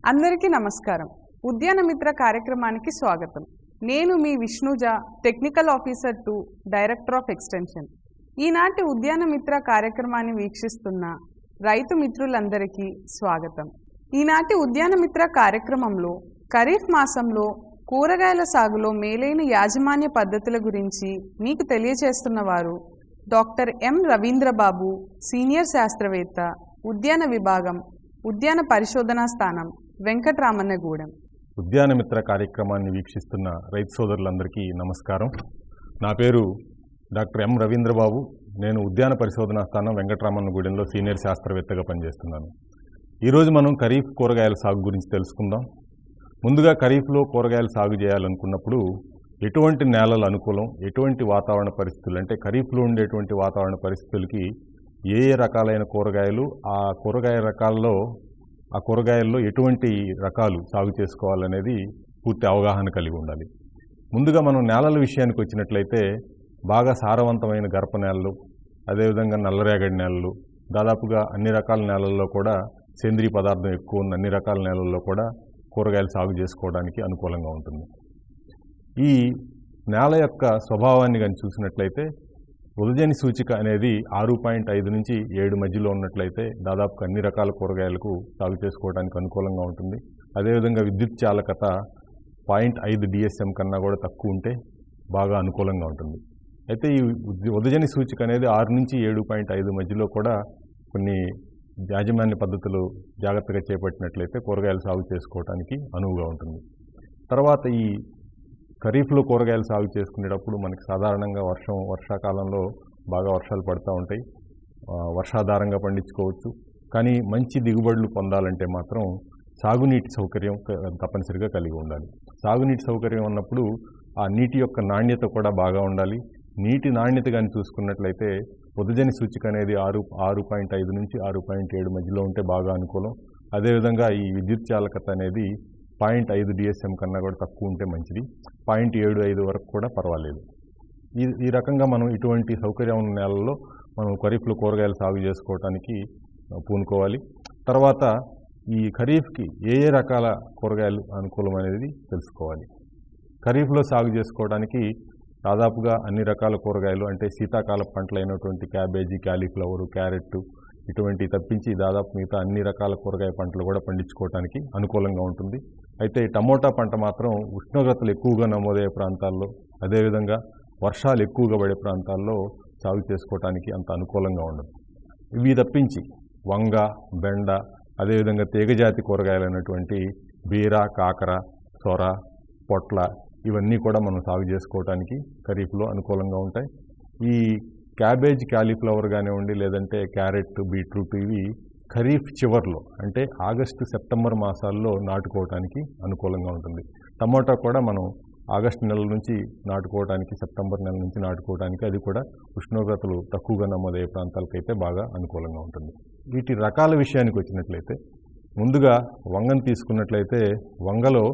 అందరికీ నమస్కారం ఉద్యాన మిత్ర కార్యక్రమానికి స్వాగతం నేను మీ Vishnuja technical officer to director of extension ఈనాటి ఉద్యాన మిత్ర కార్యక్రమాన్ని వీక్షిస్తున్న రైతు మిత్రులందరికీ స్వాగతం ఈనాటి ఉద్యాన మిత్ర కార్యక్రమంలో ఖరీఫ్ మాసంలో కూరగాయల సాగులో మేలైన యాజమాన్య పద్ధతుల గురించి మీకు తెలియజేస్తున్న వారు డాక్టర్ ఎం రవీంద్రబాబు సీనియర్ శాస్త్రవేత్త ఉద్యాన విభాగం ఉద్యాన పరిశోధనా స్థానం వెంకటరామన్నగూడెం ఉద్యాన మిత్ర కార్యక్రమాన్ని వీక్షిస్తున్న రైతు సోదరులందరికీ నమస్కారం నా పేరు డాక్టర్ ఎం రవీంద్రబాబు నేను ఉద్యాన పరిశోధనా స్థానం వెంకటరామన్నగూడెంలో సీనియర్ శాస్త్రవేత్తగా పనిచేస్తున్నాను ఈరోజు మనం ఖరీఫ్ కూరగాయల సాగు గురించి తెలుసుకుందాం ముందుగా ఖరీఫ్లో కూరగాయలు సాగు చేయాలనుకున్నప్పుడు ఎటువంటి నేలలు అనుకూలం ఎటువంటి వాతావరణ పరిస్థితులు అంటే ఖరీఫ్లో ఉండేటువంటి వాతావరణ పరిస్థితులకి ఏ ఏ రకాలైన కూరగాయలు ఆ కూరగాయ రకాల్లో ఆ కూరగాయల్లో ఎటువంటి రకాలు సాగు చేసుకోవాలనేది పూర్తి అవగాహన కలిగి ఉండాలి ముందుగా మనం నేలల విషయానికి వచ్చినట్లయితే బాగా సారవంతమైన గర్భ నేలలు అదేవిధంగా నల్లరేగడి నేలలు దాదాపుగా అన్ని రకాల నేలల్లో కూడా సేంద్రీయ పదార్థం ఎక్కువ ఉన్న అన్ని రకాల నేలల్లో కూడా కూరగాయలు సాగు చేసుకోవడానికి అనుకూలంగా ఉంటుంది ఈ నేల యొక్క స్వభావాన్ని కానీ చూసినట్లయితే ఉదజని సూచిక అనేది ఆరు పాయింట్ ఐదు నుంచి ఏడు మధ్యలో ఉన్నట్లయితే దాదాపు అన్ని రకాల కూరగాయలకు సాగు చేసుకోవడానికి అనుకూలంగా ఉంటుంది అదేవిధంగా విద్యుత్ చాలకత పాయింట్ ఐదు డిఎస్ఎం కన్నా కూడా తక్కువ ఉంటే బాగా అనుకూలంగా ఉంటుంది అయితే ఈ ఉద్- ఉదజని సూచిక అనేది ఆరు నుంచి ఏడు పాయింట్ ఐదు మధ్యలో కూడా కొన్ని యాజమాన్య పద్ధతులు జాగ్రత్తగా చేపట్టినట్లయితే కూరగాయలు సాగు చేసుకోవడానికి అనువుగా ఉంటుంది తర్వాత ఈ ఖరీఫ్లో కూరగాయలు సాగు చేసుకునేటప్పుడు మనకి సాధారణంగా వర్షం వర్షాకాలంలో బాగా వర్షాలు పడుతూ ఉంటాయి ఆ, వర్షాధారంగా పండించుకోవచ్చు కానీ మంచి దిగుబడులు పొందాలంటే మాత్రం సాగునీటి సౌకర్యం క- తప్పనిసరిగా కలిగి ఉండాలి సాగునీటి సౌకర్యం ఉన్నప్పుడు ఆ నీటి యొక్క నాణ్యత కూడా బాగా ఉండాలి నీటి నాణ్యత కానీ చూసుకున్నట్లయితే ఉదజని సూచిక అనేది ఆరు ఆరు పాయింట్ ఐదు నుంచి ఆరు పాయింట్ ఏడు మధ్యలో ఉంటే బాగా అనుకూలం అదేవిధంగా ఈ విద్యుత్ చాలకత అనేది పాయింట్ ఐదు డిఎస్ఎం కన్నా కూడా తక్కువ ఉంటే మంచిది పాయింట్ ఏడు ఐదు వరకు కూడా పర్వాలేదు ఈ ఈ రకంగా మనం ఇటువంటి సౌకర్యం ఉన్న నేలల్లో మనం ఖరీఫ్లో కూరగాయలు సాగు చేసుకోవడానికి ఆ, పూనుకోవాలి తర్వాత ఈ ఖరీఫ్కి ఏ ఏ రకాల కూరగాయలు అనుకూలం అనేది తెలుసుకోవాలి ఖరీఫ్లో సాగు చేసుకోవడానికి దాదాపుగా అన్ని రకాల కూరగాయలు అంటే శీతాకాల పంటలైనటువంటి క్యాబేజీ క్యాలీఫ్లవర్ క్యారెట్ ఇటువంటి తప్పించి దాదాపు మిగతా అన్ని రకాల కూరగాయ పంటలు కూడా పండించుకోవడానికి అనుకూలంగా ఉంటుంది అయితే ఈ టమోటా పంట మాత్రం ఉష్ణోగ్రతలు ఎక్కువగా నమోదయ్యే ప్రాంతాల్లో అదేవిధంగా వర్షాలు ఎక్కువగా పడే ప్రాంతాల్లో సాగు చేసుకోవడానికి అంత అనుకూలంగా ఉండదు ఇవి తప్పించి వంగ బెండ అదేవిధంగా తీగజాతి కూరగాయలైనటువంటి బీర కాకర సొర పొట్ల ఇవన్నీ కూడా మనం సాగు చేసుకోవడానికి ఖరీఫ్లో అనుకూలంగా ఉంటాయి ఈ క్యాబేజ్ క్యాలీఫ్లవర్ కానివ్వండి లేదంటే క్యారెట్ బీట్రూట్ ఇవి ఖరీఫ్ చివర్లో అంటే ఆగస్టు సెప్టెంబర్ మాసాల్లో నాటుకోవడానికి అనుకూలంగా ఉంటుంది టమోటా కూడా మనం ఆగస్టు నెల నుంచి నాటుకోవడానికి సెప్టెంబర్ నెల నుంచి నాటుకోవడానికి అది కూడా ఉష్ణోగ్రతలు తక్కువగా నమోదయ్యే ప్రాంతాలకైతే బాగా అనుకూలంగా ఉంటుంది వీటి రకాల విషయానికి వచ్చినట్లయితే ముందుగా వంగను తీసుకున్నట్లయితే వంగలో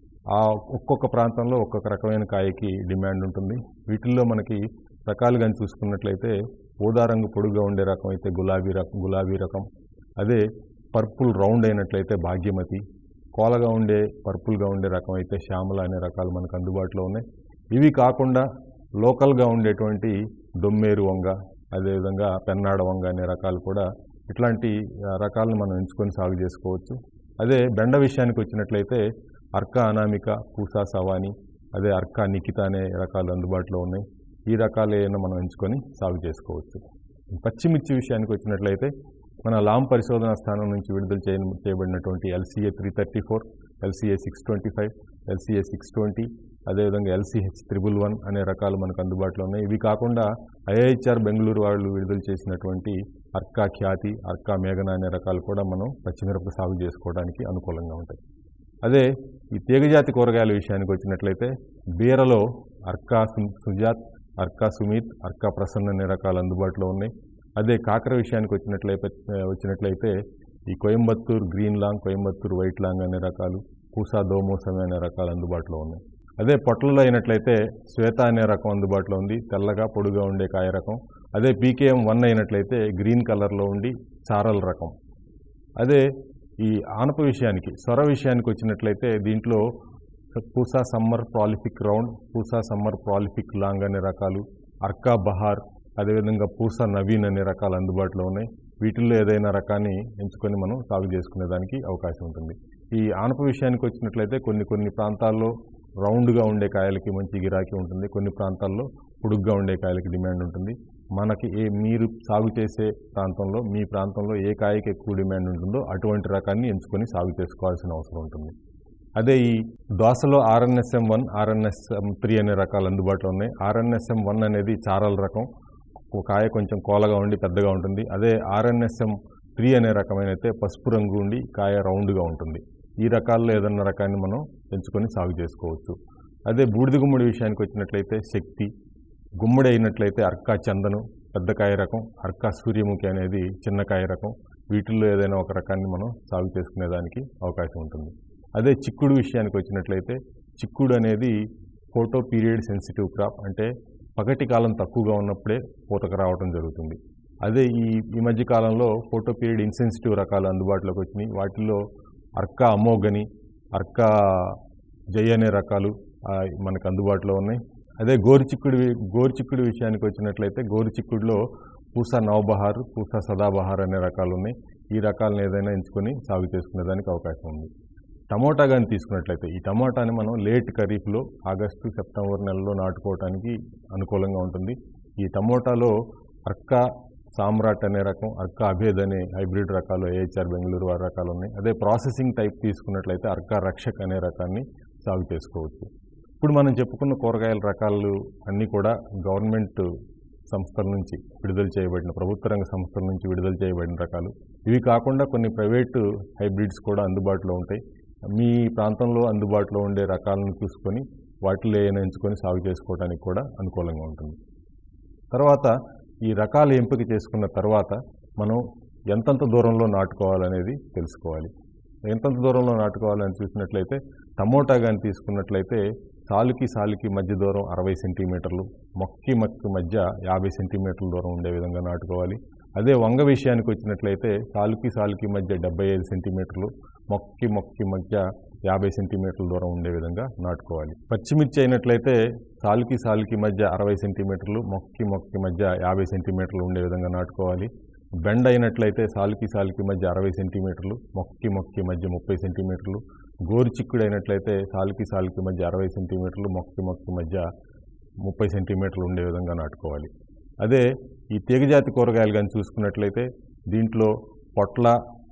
ఆ ఒక్కొక్క ప్రాంతంలో ఒక్కొక్క రకమైన కాయకి డిమాండ్ ఉంటుంది వీటిల్లో మనకి రకాలు కానీ చూసుకున్నట్లయితే ఊదా రంగు పొడుగా ఉండే రకం అయితే గులాబీ రకం గులాబీ రకం అదే పర్పుల్ రౌండ్ అయినట్లయితే భాగ్యమతి కోలగా ఉండే పర్పుల్గా ఉండే రకం అయితే శ్యామల అనే రకాలు మనకు అందుబాటులో ఉన్నాయి ఇవి కాకుండా లోకల్గా ఉండేటువంటి దొమ్మేరు వంగ అదేవిధంగా పెన్నాడ వంగ అనే రకాలు కూడా ఇట్లాంటి ఆ, రకాలను మనం ఎంచుకొని సాగు చేసుకోవచ్చు అదే బెండ విషయానికి వచ్చినట్లయితే అర్కా అనామిక పూసా సవాని అదే అర్కా నిఖిత అనే రకాలు అందుబాటులో ఉన్నాయి ఈ రకాలు ఏమైనా మనం ఎంచుకొని సాగు చేసుకోవచ్చు పచ్చిమిర్చి విషయానికి వచ్చినట్లయితే మన లాం పరిశోధనా స్థానం నుంచి విడుదల చేయ చేయబడినటువంటి LCA three thirty four LCA six twenty five LCA six twenty అదేవిధంగా ఎల్సీహెచ్ త్రిబుల్ వన్ అనే రకాలు మనకు అందుబాటులో ఉన్నాయి ఇవి కాకుండా ఐఐహెచ్ఆర్ బెంగళూరు వాళ్ళు విడుదల చేసినటువంటి అర్కా ఖ్యాతి అర్కా మేఘన అనే రకాలు కూడా మనం పచ్చిమిరప సాగు చేసుకోవడానికి అనుకూలంగా ఉంటాయి అదే ఈ తీగజాతి కూరగాయల విషయానికి వచ్చినట్లయితే బీరలో అర్కా సు- సుజాత్ అర్కా సుమిత్ అర్కా ప్రసన్న అనే రకాలు అందుబాటులో ఉన్నాయి అదే కాకర విషయానికి వచ్చినట్లయితే వచ్చినట్లయితే ఈ Coimbatore green long Coimbatore white long అనే రకాలు పూసా దోమోసమి అనే రకాలు అందుబాటులో ఉన్నాయి అదే పొట్లలో అయినట్లయితే శ్వేత అనే రకం అందుబాటులో ఉంది తెల్లగా పొడుగా ఉండే కాయ రకం అదే పీకేఎం వన్ అయినట్లయితే గ్రీన్ కలర్లో ఉండి చారల్ రకం అదే ఈ ఆనప విషయానికి సొర విషయానికి వచ్చినట్లయితే దీంట్లో Pusa summer prolific round Pusa summer prolific long అనే రకాలు అర్కా బహార్ అదేవిధంగా పూసా నవీన్ అనే రకాలు అందుబాటులో ఉన్నాయి వీటిల్లో ఏదైనా రకాన్ని ఎంచుకొని మనం సాగు చేసుకునేదానికి అవకాశం ఉంటుంది ఈ ఆనప విషయానికి వచ్చినట్లయితే కొన్ని కొన్ని ప్రాంతాల్లో రౌండ్గా ఉండే కాయలకి మంచి గిరాకీ ఉంటుంది కొన్ని ప్రాంతాల్లో పొడుగ్గా ఉండే కాయలకి డిమాండ్ ఉంటుంది మనకి ఏ మీరు సాగు చేసే ప్రాంతంలో మీ ప్రాంతంలో ఏ కాయకి ఎక్కువ డిమాండ్ ఉంటుందో అటువంటి రకాన్ని ఎంచుకొని సాగు చేసుకోవాల్సిన అవసరం ఉంటుంది అదే ఈ దోసలో ఆర్ఎన్ఎస్ఎం వన్ ఆర్ఎన్ఎస్ఎం త్రీ అనే రకాలు అందుబాటులో ఉన్నాయి ఆర్ఎన్ఎస్ఎం వన్ అనేది చారల రకం ఒక కాయ కొంచెం కోలగా ఉండి పెద్దగా ఉంటుంది అదే ఆర్ఎన్ఎస్ఎం త్రీ అనే రకమైనైతే పసుపు రంగు ఉండి కాయ రౌండ్గా ఉంటుంది ఈ రకాల్లో ఏదన్నా రకాన్ని మనం ఎంచుకొని సాగు చేసుకోవచ్చు అదే బూడిద గుమ్మడి విషయానికి వచ్చినట్లయితే శక్తి గుమ్మడి అయినట్లయితే అర్కా చందను పెద్ద కాయ రకం అర్కా సూర్యముఖి అనేది చిన్న కాయ రకం వీటిల్లో ఏదైనా ఒక రకాన్ని మనం సాగు చేసుకునేదానికి అవకాశం ఉంటుంది అదే చిక్కుడు విషయానికి వచ్చినట్లయితే చిక్కుడు అనేది ఫోటో పీరియడ్ సెన్సిటివ్ క్రాప్ అంటే పగటి కాలం తక్కువగా ఉన్నప్పుడే పూతకు రావడం జరుగుతుంది అదే ఈ ఈ మధ్య కాలంలో ఫోటో పీరియడ్ ఇన్సెన్సిటివ్ రకాలు అందుబాటులోకి వచ్చినాయి వాటిల్లో అర్కా అమోగని అర్కా జై అనే రకాలు ఆ, మనకు అందుబాటులో ఉన్నాయి అదే గోరుచిక్కుడు వి- గోరుచిక్కుడు విషయానికి వచ్చినట్లయితే గోరుచిక్కుడులో పూసా నవబహార్ పూసా సదాబహార్ అనే రకాలు ఉన్నాయి ఈ రకాలను ఏదైనా ఎంచుకొని సాగు చేసుకునేదానికి అవకాశం ఉంది టమోటా కానీ తీసుకున్నట్లయితే ఈ టమాటాని మనం లేట్ ఖరీఫ్లో ఆగస్టు సెప్టెంబర్ నెలలో నాటుకోవడానికి అనుకూలంగా ఉంటుంది ఈ టమోటాలో అర్కా సామ్రాట్ అనే రకం అర్కా అభేద్ అనే హైబ్రిడ్ రకాలు ఏహెచ్ఆర్ బెంగళూరు వారి రకాలు ఉన్నాయి అదే ప్రాసెసింగ్ టైప్ తీసుకున్నట్లయితే అర్కా రక్షక్ అనే రకాన్ని సాగు చేసుకోవచ్చు ఇప్పుడు మనం చెప్పుకున్న కూరగాయల రకాలు అన్నీ కూడా గవర్నమెంట్ సంస్థల నుంచి విడుదల చేయబడిన ప్రభుత్వ రంగ సంస్థల నుంచి విడుదల చేయబడిన రకాలు ఇవి కాకుండా కొన్ని ప్రైవేటు హైబ్రిడ్స్ కూడా అందుబాటులో ఉంటాయి మీ ప్రాంతంలో అందుబాటులో ఉండే రకాలను చూసుకొని వాటిలో ఏమైనా ఎంచుకొని సాగు చేసుకోవడానికి కూడా అనుకూలంగా ఉంటుంది తర్వాత ఈ రకాలు ఎంపిక చేసుకున్న తర్వాత మనం ఎంతంత దూరంలో నాటుకోవాలనేది తెలుసుకోవాలి ఎంతంత దూరంలో నాటుకోవాలని చూసినట్లయితే టమోటా కానీ తీసుకున్నట్లయితే సాలుకి సాలుకి మధ్య దూరం అరవై సెంటీమీటర్లు మొక్కి మొక్కి మధ్య యాభై సెంటీమీటర్ల దూరం ఉండే విధంగా నాటుకోవాలి అదే వంగ విషయానికి వచ్చినట్లయితే సాలుకి సాలుకి మధ్య డెబ్బై ఐదు సెంటీమీటర్లు మొక్కి మొక్కి మధ్య యాభై సెంటీమీటర్ల దూరం ఉండే విధంగా నాటుకోవాలి పచ్చిమిర్చి అయినట్లయితే సాలుకి సాలుకి మధ్య అరవై సెంటీమీటర్లు మొక్కి మొక్కి మధ్య యాభై సెంటీమీటర్లు ఉండే విధంగా నాటుకోవాలి బెండ అయినట్లయితే సాలుకి సాలుకి మధ్య అరవై సెంటీమీటర్లు మొక్కి మొక్కి మధ్య ముప్పై సెంటీమీటర్లు గోరుచిక్కుడు అయినట్లయితే సాలుకి సాలుకి మధ్య అరవై సెంటీమీటర్లు మొక్కి మొక్కి మధ్య ముప్పై సెంటీమీటర్లు ఉండే విధంగా నాటుకోవాలి అదే ఈ తీగజాతి కూరగాయలు కానీ చూసుకున్నట్లయితే దీంట్లో పొట్ల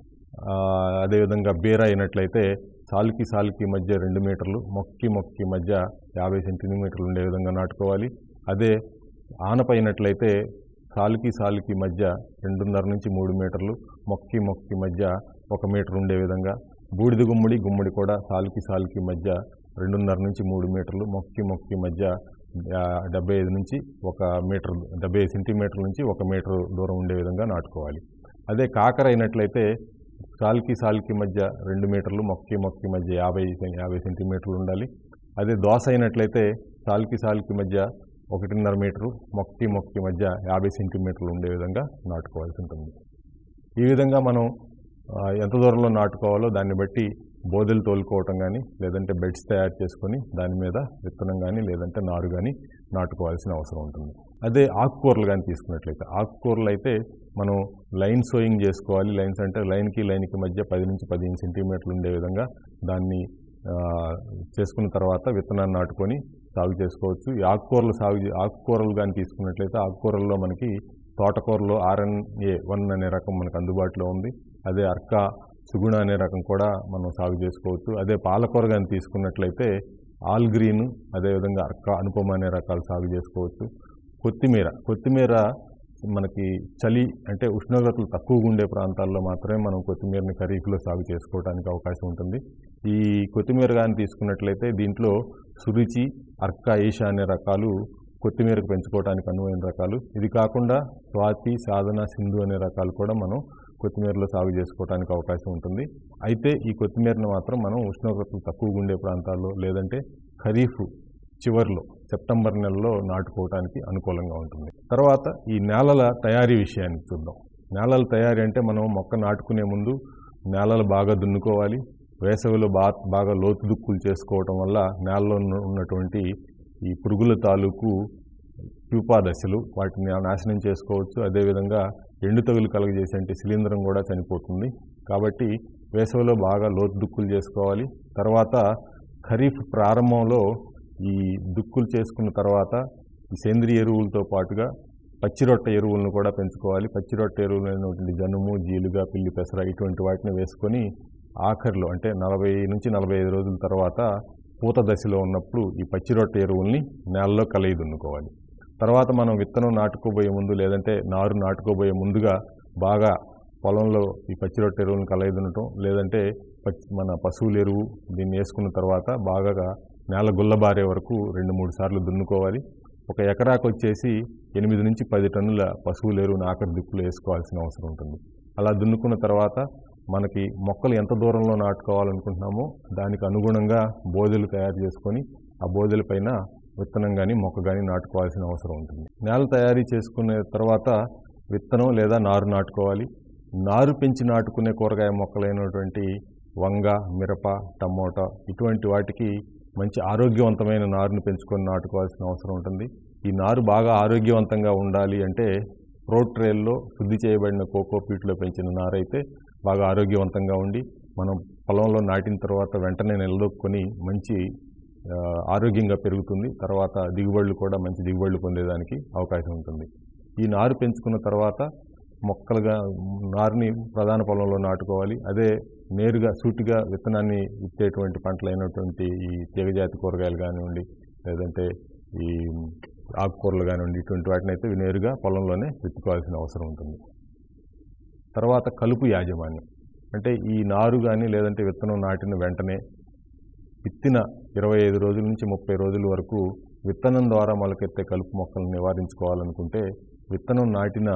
ఆ, అదేవిధంగా బీర అయినట్లయితే సాలుకి సాలుకి మధ్య రెండు మీటర్లు మొక్కి మొక్కి మధ్య యాభై సెంటీమీటర్లు ఉండే విధంగా నాటుకోవాలి అదే ఆనపైనట్లయితే సాలుకి సాలుకి మధ్య రెండున్నర నుంచి మూడు మీటర్లు మొక్కి మొక్కి మధ్య ఒక మీటర్ ఉండే విధంగా బూడిద గుమ్మడి గుమ్మడి కూడా సాలుకి సాలుకి మధ్య రెండున్నర నుంచి మూడు మీటర్లు మొక్కి మొక్కి మధ్య ఆ, డెబ్బై ఐదు నుంచి ఒక మీటర్ డెబ్బై ఐదు సెంటీమీటర్ల నుంచి ఒక మీటర్ దూరం ఉండే విధంగా నాటుకోవాలి అదే కాకర అయినట్లయితే సాల్కి సాల్కి మధ్య రెండు మీటర్లు మొక్కి మొక్కి మధ్య యాభై సెం- యాభై సెంటీమీటర్లు ఉండాలి అదే దోశ అయినట్లయితే సాల్కి సాల్కి మధ్య ఒకటిన్నర మీటరు మొక్కి మొక్కి మధ్య యాభై సెంటీమీటర్లు ఉండే విధంగా నాటుకోవాల్సి ఉంటుంది ఈ విధంగా మనం ఆ, ఎంత దూరంలో నాటుకోవాలో దాన్ని బట్టి బోదెలు తోలుకోవటం కానీ లేదంటే బెడ్స్ తయారు చేసుకొని దాని మీద విత్తనం కానీ లేదంటే నారు కానీ నాటుకోవాల్సిన అవసరం ఉంటుంది అదే ఆకుకూరలు కానీ తీసుకున్నట్లయితే ఆకుకూరలు అయితే మనం లైన్ సోయింగ్ చేసుకోవాలి లైన్స్ అంటే లైన్కి లైన్కి మధ్య పది నుంచి పదిహేను సెంటీమీటర్లు ఉండే విధంగా దాన్ని ఆ, చేసుకున్న తర్వాత విత్తనాన్ని నాటుకొని సాగు చేసుకోవచ్చు ఈ ఆకుకూరలు సాగు చే- ఆకుకూరలు కానీ తీసుకున్నట్లయితే ఆకుకూరల్లో మనకి తోటకూరలో ఆర్ఎన్ఏ వన్ అనే రకం మనకు అందుబాటులో ఉంది అదే అర్కా సుగుణ అనే రకం కూడా మనం సాగు చేసుకోవచ్చు అదే పాలకూర కానీ తీసుకున్నట్లయితే ఆల్ గ్రీన్ అదేవిధంగా అర్కా అనుపమ అనే రకాలు సాగు చేసుకోవచ్చు కొత్తిమీర కొత్తిమీర మనకి చలి అంటే ఉష్ణోగ్రతలు తక్కువగా ఉండే ప్రాంతాల్లో మాత్రమే మనం కొత్తిమీరని ఖరీఫ్లో సాగు చేసుకోవడానికి అవకాశం ఉంటుంది ఈ కొత్తిమీర కానీ తీసుకున్నట్లయితే దీంట్లో సురుచి అర్కా ఈషా అనే రకాలు కొత్తిమీరకు పెంచుకోవడానికి అనువైన రకాలు ఇది కాకుండా స్వాతి సాధన సింధు అనే రకాలు కూడా మనం కొత్తిమీరలో సాగు చేసుకోవడానికి అవకాశం ఉంటుంది అయితే ఈ కొత్తిమీరను మాత్రం మనం ఉష్ణోగ్రతలు తక్కువగా ఉండే ప్రాంతాల్లో లేదంటే ఖరీఫ్ చివర్లో సెప్టెంబర్ నెలలో నాటుకోవడానికి అనుకూలంగా ఉంటుంది తర్వాత ఈ నేలల తయారీ విషయానికి చూద్దాం నేలల తయారీ అంటే మనం మొక్క నాటుకునే ముందు నేలలు బాగా దున్నుకోవాలి వేసవిలో బా బాగా లోతు దుక్కులు చేసుకోవటం వల్ల నేలలో ఉన్న- ఉన్నటువంటి ఈ పురుగుల తాలూకు ప్యూపా దశలు వాటిని నాశనం చేసుకోవచ్చు అదేవిధంగా ఎండు తగులు కలుగజేసే శిలీంధ్రం కూడా చనిపోతుంది కాబట్టి వేసవిలో బాగా లోతు దుక్కులు చేసుకోవాలి తర్వాత ఖరీఫ్ ప్రారంభంలో ఈ దుక్కులు చేసుకున్న తర్వాత ఈ సేంద్రియ ఎరువులతో పాటుగా పచ్చిరొట్ట ఎరువులను కూడా పెంచుకోవాలి పచ్చిరొట్ట ఎరువులైనటువంటి జనుము జీలుగా పిల్లి పెసర ఇటువంటి వాటిని వేసుకొని ఆఖరిలో అంటే నలభై నుంచి నలభై ఐదు రోజుల తర్వాత పూత దశలో ఉన్నప్పుడు ఈ పచ్చిరొట్ట ఎరువుల్ని నేలలో కలయి దున్నుకోవాలి తర్వాత మనం విత్తనం నాటుకోబోయే ముందు లేదంటే నారు నాటుకోబోయే ముందుగా బాగా పొలంలో ఈ పచ్చిరొట్ట ఎరువులను కలయి దున్నటం లేదంటే పచ్చి మన పశువుల ఎరువు దీన్ని వేసుకున్న తర్వాత బాగా నేల గుల్లబారే వరకు రెండు మూడు సార్లు దున్నుకోవాలి ఒక ఎకరాకు వచ్చేసి ఎనిమిది నుంచి పది టన్నుల పశువుల ఎరువును ఆఖరి దిక్కులో వేసుకోవాల్సిన అవసరం ఉంటుంది అలా దున్నుకున్న తర్వాత మనకి మొక్కలు ఎంత దూరంలో నాటుకోవాలనుకుంటున్నామో దానికి అనుగుణంగా బోదెలు తయారు చేసుకొని ఆ బోదెల పైన విత్తనం కానీ మొక్క కానీ నాటుకోవాల్సిన అవసరం ఉంటుంది నేల తయారీ చేసుకునే తర్వాత విత్తనం లేదా నారు నాటుకోవాలి నారు పెంచి నాటుకునే కూరగాయ మొక్కలైనటువంటి వంగ మిరప టమోటా ఇటువంటి వాటికి మంచి ఆరోగ్యవంతమైన నారుని పెంచుకొని నాటుకోవాల్సిన అవసరం ఉంటుంది ఈ నారు బాగా ఆరోగ్యవంతంగా ఉండాలి అంటే రోడ్ ట్రేల్లో శుద్ధి చేయబడిన కోకో పీట్లో పెంచిన నారు అయితే బాగా ఆరోగ్యవంతంగా ఉండి మనం పొలంలో నాటిన తర్వాత వెంటనే నిలదొక్కుని మంచి ఆ, ఆరోగ్యంగా పెరుగుతుంది తర్వాత దిగుబడులు కూడా మంచి దిగుబడులు పొందేదానికి అవకాశం ఉంటుంది ఈ నారు పెంచుకున్న తర్వాత మొక్కలుగా నారుని ప్రధాన పొలంలో నాటుకోవాలి అదే నేరుగా సూటిగా విత్తనాన్ని విత్తేటువంటి పంటలైనటువంటి ఈ తీగజాతి కూరగాయలు కానివ్వండి లేదంటే ఈ ఆకుకూరలు కానివ్వండి ఇటువంటి వాటిని అయితే నేరుగా పొలంలోనే విత్తుకోవాల్సిన అవసరం ఉంటుంది తర్వాత కలుపు యాజమాన్యం అంటే ఈ నారు కానీ లేదంటే విత్తనం నాటిన వెంటనే విత్తిన ఇరవై ఐదు రోజుల నుంచి ముప్పై రోజుల వరకు విత్తనం ద్వారా మొలకెత్తే కలుపు మొక్కలను నివారించుకోవాలనుకుంటే విత్తనం నాటిన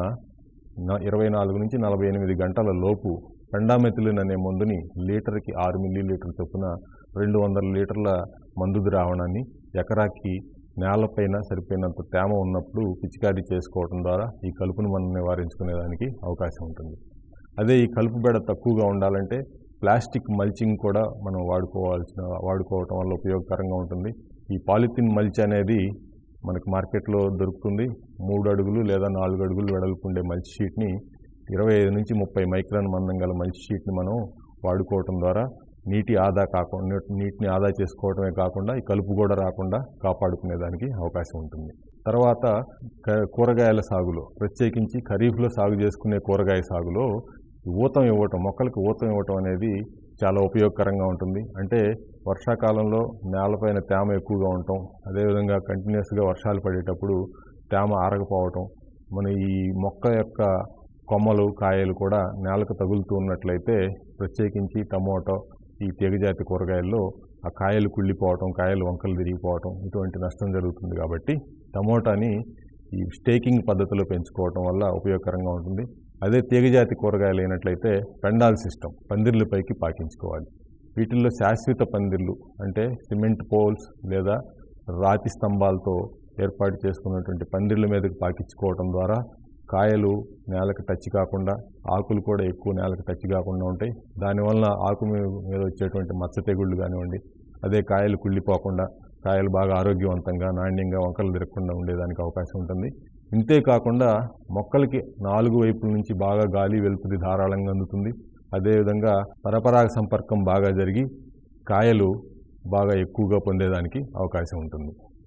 న- ఇరవై నాలుగు నుంచి నలభై ఎనిమిది గంటల లోపు పెండామెథిలిన్ అనే మందుని లీటర్కి ఆరు మిల్లీ లీటర్ చొప్పున రెండు వందల లీటర్ల మందు ద్రావణాన్ని ఎకరాకి నేలపైన సరిపోయినంత తేమ ఉన్నప్పుడు పిచికారీ చేసుకోవడం ద్వారా ఈ కలుపును మనం నివారించుకునేదానికి అవకాశం ఉంటుంది అదే ఈ కలుపు బెడ తక్కువగా ఉండాలంటే ప్లాస్టిక్ మల్చింగ్ కూడా మనం వాడుకోవాల్సిన వాడుకోవటం వల్ల ఉపయోగకరంగా ఉంటుంది ఈ పాలిథిన్ మల్చ్ అనేది మనకి మార్కెట్లో దొరుకుతుంది మూడు అడుగులు లేదా నాలుగు అడుగులు వెడల్పు ఉండే మల్చ్ షీట్ని ఇరవై ఐదు నుంచి ముప్పై మైక్రాన్ మందం గల మల్చ్ షీట్ని మనం వాడుకోవటం ద్వారా నీటి ఆదా కాకుండా నీటిని ఆదా చేసుకోవడమే కాకుండా ఈ కలుపు కూడా రాకుండా కాపాడుకునేదానికి అవకాశం ఉంటుంది తర్వాత క- కూరగాయల సాగులో ప్రత్యేకించి ఖరీఫ్లో సాగు చేసుకునే కూరగాయ సాగులో ఈ ఊతం ఇవ్వటం మొక్కలకు ఊతం ఇవ్వటం అనేది చాలా ఉపయోగకరంగా ఉంటుంది అంటే వర్షాకాలంలో నేలపైన తేమ ఎక్కువగా ఉండటం అదేవిధంగా కంటిన్యూస్గా వర్షాలు పడేటప్పుడు తేమ ఆరకపోవటం మన ఈ మొక్క యొక్క కొమ్మలు కాయలు కూడా నేలకు తగులుతూ ఉన్నట్లయితే ప్రత్యేకించి టమోటో ఈ తీగజాతి కూరగాయల్లో ఆ కాయలు కుళ్ళిపోవటం కాయలు వంకలు తిరిగిపోవటం ఇటువంటి నష్టం జరుగుతుంది కాబట్టి టమోటాని ఈ స్టేకింగ్ పద్ధతిలో పెంచుకోవటం వల్ల ఉపయోగకరంగా ఉంటుంది అదే తీగజాతి కూరగాయలు అయినట్లయితే పెండాల్ సిస్టమ్ పందిర్ల పైకి పాకించుకోవాలి వీటిల్లో శాశ్వత పందిర్లు అంటే సిమెంట్ పోల్స్ లేదా రాతి స్తంభాలతో ఏర్పాటు చేసుకున్నటువంటి పందిర్ల మీదకి పాకించుకోవటం ద్వారా కాయలు నేలకు టచ్ కాకుండా ఆకులు కూడా ఎక్కువ నేలకు టచ్ కాకుండా ఉంటాయి దానివల్ల ఆకు మీ- మీద వచ్చేటువంటి మచ్చ తెగుళ్ళు కానివ్వండి అదే కాయలు కుళ్ళిపోకుండా కాయలు బాగా ఆరోగ్యవంతంగా నాణ్యంగా వంకలు తిరగకుండా ఉండేదానికి అవకాశం ఉంటుంది ఇంతే కాకుండా మొక్కలకి నాలుగు వైపుల నుంచి బాగా గాలి వెలుతురి ధారాళంగా అందుతుంది అదేవిధంగా పరపరాగ సంపర్కం బాగా జరిగి కాయలు బాగా ఎక్కువగా పొందేదానికి అవకాశం ఉంటుంది